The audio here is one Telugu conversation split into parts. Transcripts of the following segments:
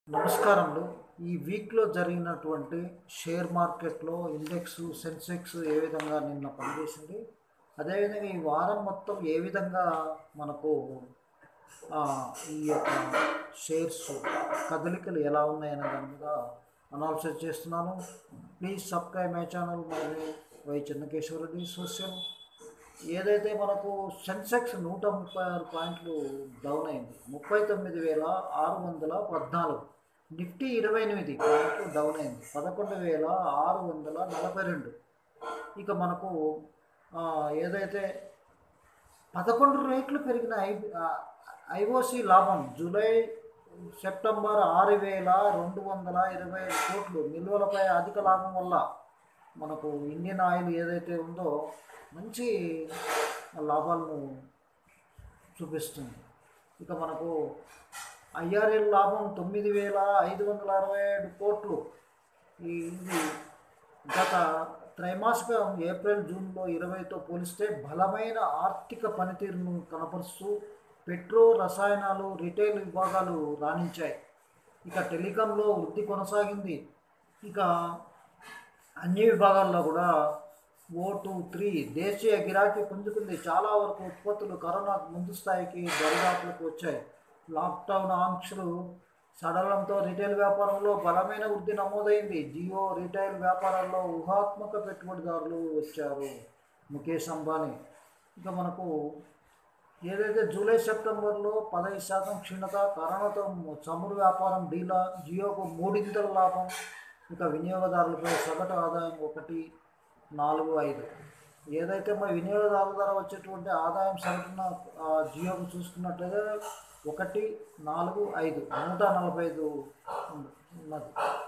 నమస్కారములు ఈ వీక్లో జరిగినటువంటి షేర్ మార్కెట్లో ఇండెక్స్ సెన్సెక్స్ ఏ విధంగా నిన్న పనిచేసింది అదేవిధంగా ఈ వారం మొత్తం ఏ విధంగా మనకు ఆ, ఈ యొక్క షేర్స్ కదలికలు ఎలా ఉన్నాయనే దాని మీద అనాలిసిస్ చేస్తున్నాను ప్లీజ్ సబ్స్క్రైబ్ మై ఛానల్ మరి వై చెన్నకేశ్వరరెడ్డి సోషల్ ఏదైతే మనకు సెన్సెక్స్ నూట ముప్పై ఆరు పాయింట్లు డౌన్ అయింది ముప్పై తొమ్మిది వేల ఆరు వందల పద్నాలుగు నిఫ్టీ ఇరవై ఎనిమిది పాయింట్లు డౌన్ అయింది పదకొండు వేల ఆరు వందల నలభై రెండు ఇక మనకు ఆ, ఏదైతే పదకొండు రేట్లు పెరిగిన ఐ ఐఓసి లాభం జూలై సెప్టెంబర్ ఆరు వేల రెండు వందల ఇరవై ఐదు కోట్లు నిల్వలపై అధిక లాభం వల్ల మనకు ఇండియన్ ఆయిల్ ఏదైతే ఉందో మంచి లాభాలను చూపిస్తుంది ఇక మనకు ఐఆర్ఎల్ లాభం తొమ్మిది వేల ఐదు వందల అరవై ఏడు కోట్లు ఈ ఇది గత త్రైమాసికం ఏప్రిల్ జూన్లో ఇరవైతో పోలిస్తే బలమైన ఆర్థిక పనితీరును కనపరుస్తూ పెట్రో రసాయనాలు రిటైల్ విభాగాలు రాణించాయి ఇక టెలికాంలో వృద్ధి కొనసాగింది ఇక అన్ని విభాగాల్లో కూడా ఓ టూ త్రీ దేశీయ గిరాకీ పుంజుకుంది చాలా వరకు ఉత్పత్తులు కరోనా ముందు స్థాయికి దరిదాపులకు వచ్చాయి లాక్డౌన్ ఆంక్షలు సడలంతో రిటైల్ వ్యాపారంలో బలమైన వృద్ధి నమోదైంది జియో రిటైల్ వ్యాపారాల్లో ఊహాత్మక పెట్టుబడిదారులు వచ్చారు ముఖేష్ అంబానీ ఇక మనకు ఏదైతే జూలై సెప్టెంబర్లో పదహైదు శాతం క్షీణత కరోనాతో చమురు వ్యాపారం డీలా జియోకు మూడింతల లాభం ఇక వినియోగదారులపై సగటు ఆదాయం ఒకటి నాలుగు ఐదు ఏదైతే మరి వినియోగదారుల ద్వారా వచ్చేటువంటి ఆదాయం సగటున ఆ, జియోకు చూసుకున్నట్లయితే ఒకటి నాలుగు ఐదు నూట నలభై ఐదు ఉన్నది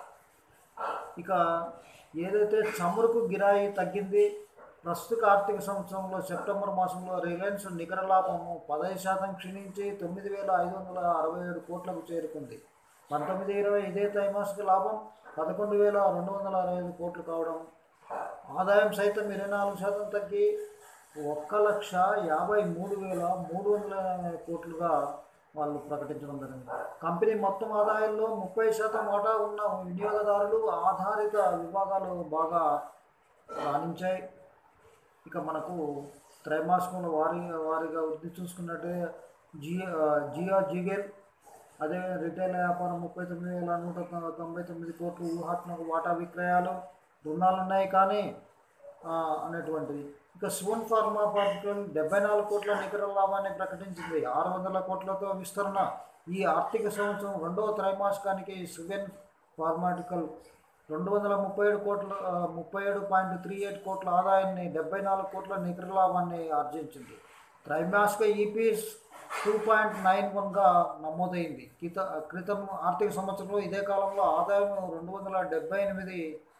ఇక ఏదైతే చమురుకు గిరాయి తగ్గింది ప్రస్తుత ఆర్థిక సంవత్సరంలో సెప్టెంబర్ మాసంలో రిలయన్స్ నికర లాభము పదహైదు శాతం క్షీణించి తొమ్మిది వేల ఐదు వందల అరవై ఏడు కోట్లకు చేరుకుంది పంతొమ్మిది ఇరవై ఇదే త్రైమాసిక లాభం పదకొండు వేల రెండు వందల అరవై ఐదు కోట్లు కావడం ఆదాయం సైతం ఇరవై నాలుగు శాతం తగ్గి ఒక్క లక్ష యాభై మూడు వేల మూడు వందల కోట్లుగా వాళ్ళు ప్రకటించడం జరిగింది కంపెనీ మొత్తం ఆదాయంలో ముప్పై శాతం వాటా ఉన్న వినియోగదారులు ఆధారిత విభాగాలు బాగా రాణించాయి ఇక మనకు త్రైమాసికంలో వారి వారిగా వృద్ధి చూసుకున్నట్టే జియో జియో జిగెల్ అదే రిటైల్ వ్యాపారం ముప్పై తొమ్మిది వేల నూట తొ- తొంభై తొమ్మిది కోట్లు ఊహాత్మక వాటా విక్రయాలు రుణాలు ఉన్నాయి కానీ ఆ, అనేటువంటిది ఇక సువన్ ఫార్మా పార్టికల్ డెబ్బై నాలుగు కోట్ల నికర లాభాన్ని ప్రకటించింది ఆరు వందల కోట్లతో విస్తరణ ఈ ఆర్థిక సంవత్సరం రెండవ త్రైమాసికానికి సువెన్ ఫార్మాటికల్ రెండు వందల ముప్పై ఏడు కోట్ల ఆ, ముప్పై ఏడు పాయింట్ త్రీ ఎయిట్ కోట్ల ఆదాయాన్ని డెబ్బై నాలుగు కోట్ల నికర లాభాన్ని ఆర్జించింది త్రైమాసిక ఈపీఎస్ టూ పాయింట్ నైన్ వన్గా నమోదైంది క్రిత క్రితం ఆర్థిక సంవత్సరంలో ఇదే కాలంలో ఆదాయం రెండు వందల డెబ్బై ఎనిమిది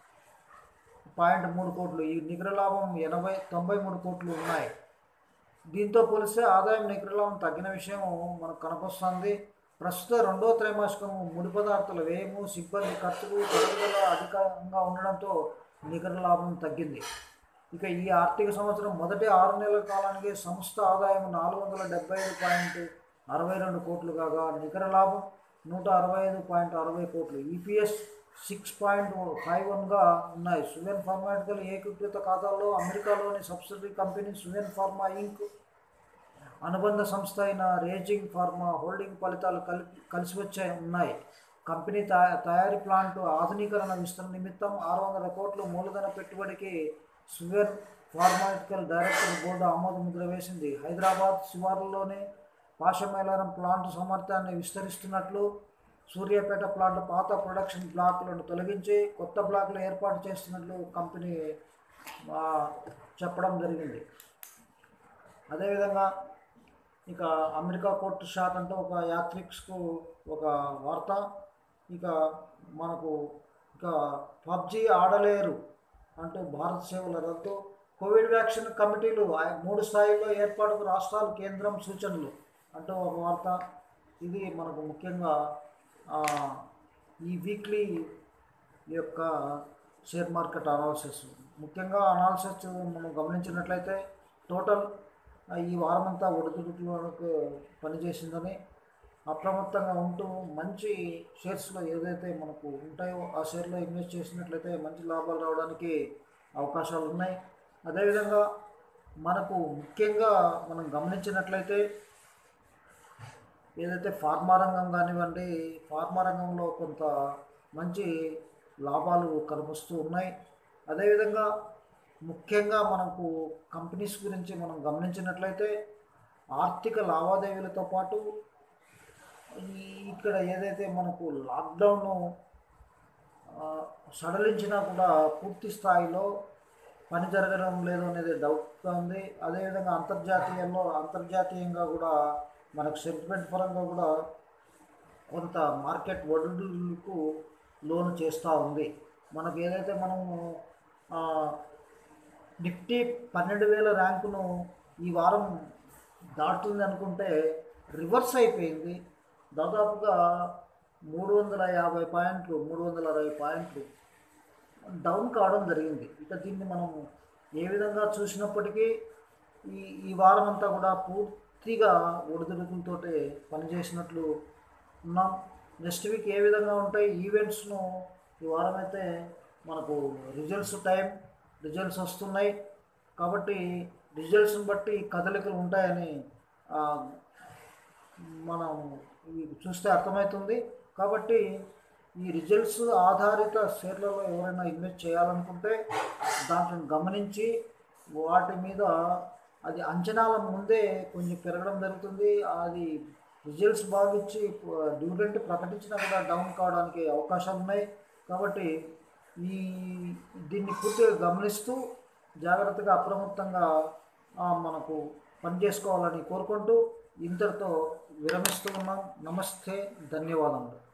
పాయింట్ మూడు కోట్లు ఈ నికర లాభం ఎనభై తొంభై మూడు కోట్లు ఉన్నాయి దీంతో పోలిస్తే ఆదాయం నికర లాభం తగ్గిన విషయం మనకు కనపస్తుంది ప్రస్తుత రెండో త్రైమాసికం ముడి పదార్థాల వ్యయము సిబ్బంది ఖర్చులు తరుగుదల అధికంగా ఉండడంతో నికర లాభం తగ్గింది ఇక ఈ ఆర్థిక సంవత్సరం మొదటి ఆరు నెలల కాలానికి సంస్థ ఆదాయం నాలుగు వందల డెబ్బై ఐదు పాయింట్ అరవై రెండు కోట్లు కాగా నికర లాభం నూట అరవై ఐదు పాయింట్ అరవై కోట్లు ఈపీఎస్ సిక్స్ పాయింట్ ఫైవ్ వన్గా ఉన్నాయి సువెన్ ఫార్మాటికల్ ఏకీకృత ఖాతాల్లో అమెరికాలోని subsidiary company Suven pharma Inc అనుబంధ సంస్థ అయిన రేజింగ్ ఫార్మా హోల్డింగ్ ఫలితాలు కలిపి కలిసి వచ్చాయి ఉన్నాయి కంపెనీ తయా తయారీ ప్లాంట్ ఆధునీకరణ విస్తరణ నిమిత్తం ఆరు వందల కోట్లు మూలధన పెట్టుబడికి సువెన్ ఫార్మాటికల్ డైరెక్టర్ బోర్డు ఆమోద ముద్ర వేసింది హైదరాబాద్ శివార్లలోని పాషమేళారం ప్లాంట్ సామర్థ్యాన్ని విస్తరిస్తున్నట్లు సూర్యాపేట ప్లాంట్ పాత ప్రొడక్షన్ బ్లాక్లను తొలగించి కొత్త బ్లాక్లు ఏర్పాటు చేస్తున్నట్లు కంపెనీ ఆ, చెప్పడం జరిగింది అదేవిధంగా ఇక అమెరికా కోర్టు షాక్ అంటే ఒక యాత్రిక్స్కు ఒక వార్త ఇక మనకు ఇక పబ్జి ఆడలేరు అంటూ భారత సేవల రద్దు కోవిడ్ వ్యాక్సిన్ కమిటీలు ఆ- మూడు స్థాయిల్లో ఏర్పాటుకు రాష్ట్రాలు కేంద్రం సూచనలు అంటూ ఒక వార్త ఇది మనకు ముఖ్యంగా ఆ, ఈ వీక్లీ యొక్క షేర్ మార్కెట్ అనాలిసిస్ ముఖ్యంగా అనాలిసిస్ మనం గమనించినట్లయితే టోటల్ ఈ వారమంతా ఒడిదుడుకులకు పనిచేసిందని అప్రమత్తంగా ఉంటూ మంచి షేర్స్లో ఏదైతే మనకు ఉంటాయో ఆ షేర్లో ఇన్వెస్ట్ చేసినట్లయితే మంచి లాభాలు రావడానికి అవకాశాలు ఉన్నాయి అదేవిధంగా మనకు ముఖ్యంగా మనం గమనించినట్లయితే ఏదైతే ఫార్మా రంగం కానివ్వండి ఫార్మా రంగంలో కొంత మంచి లాభాలు కనిపిస్తూ ఉన్నాయి అదేవిధంగా ముఖ్యంగా మనకు కంపెనీస్ గురించి మనం గమనించినట్లయితే ఆర్థిక లావాదేవీలతో పాటు ఈ ఇక్కడ ఏదైతే మనకు లాక్డౌన్ సడలించినా కూడా పూర్తి స్థాయిలో పని జరగడం లేదు అనేది డౌట్గా ఉంది అదేవిధంగా అంతర్జాతీయంలో అంతర్జాతీయంగా కూడా మనకు సెంటిమెంట్ పరంగా కూడా కొంత మార్కెట్ ఒడిదుడుకు లోను చేస్తూ ఉంది మనకు ఏదైతే మనము ఆ, నిఫ్టీ పన్నెండు వేల ర్యాంకును ఈ వారం దాటుతుంది అనుకుంటే రివర్స్ అయిపోయింది దాదాపుగా మూడు వందల యాభై పాయింట్లు మూడు వందల అరవై పాయింట్లు డౌన్ కావడం జరిగింది ఇక దీన్ని మనం ఏ విధంగా చూసినప్పటికీ ఈ ఈ వారం అంతా కూడా పూర్తిగా ఒడిదుడుకులతో పనిచేసినట్లు ఉన్నాం నెక్స్ట్ వీక్ ఏ విధంగా ఉంటాయి ఈవెంట్స్ను ఈ వారం అయితే మనకు రిజల్ట్స్ టైం రిజల్ట్స్ వస్తున్నాయి కాబట్టి రిజల్ట్స్ని బట్టి కదలికలు ఉంటాయని ఆ, మనం ఇవి చూస్తే అర్థమవుతుంది కాబట్టి ఈ రిజల్ట్స్ ఆధారిత షేర్లలో ఎవరైనా ఇన్వెస్ట్ చేయాలనుకుంటే దాంట్లో గమనించి వాటి మీద అది అంచనాల ముందే కొంచెం పెరగడం జరుగుతుంది అది రిజల్ట్స్ బాగిచ్చి డివిడెంట్ ప్రకటించినా కూడా డౌన్ కావడానికి అవకాశాలు ఉన్నాయి కాబట్టి ఈ దీన్ని పూర్తిగా గమనిస్తూ జాగ్రత్తగా అప్రమత్తంగా ఆ, మనకు పని చేసుకోవాలని కోరుకుంటూ ఇంతటితో విరమిస్తూ ఉన్నాం నమస్తే ధన్యవాదములు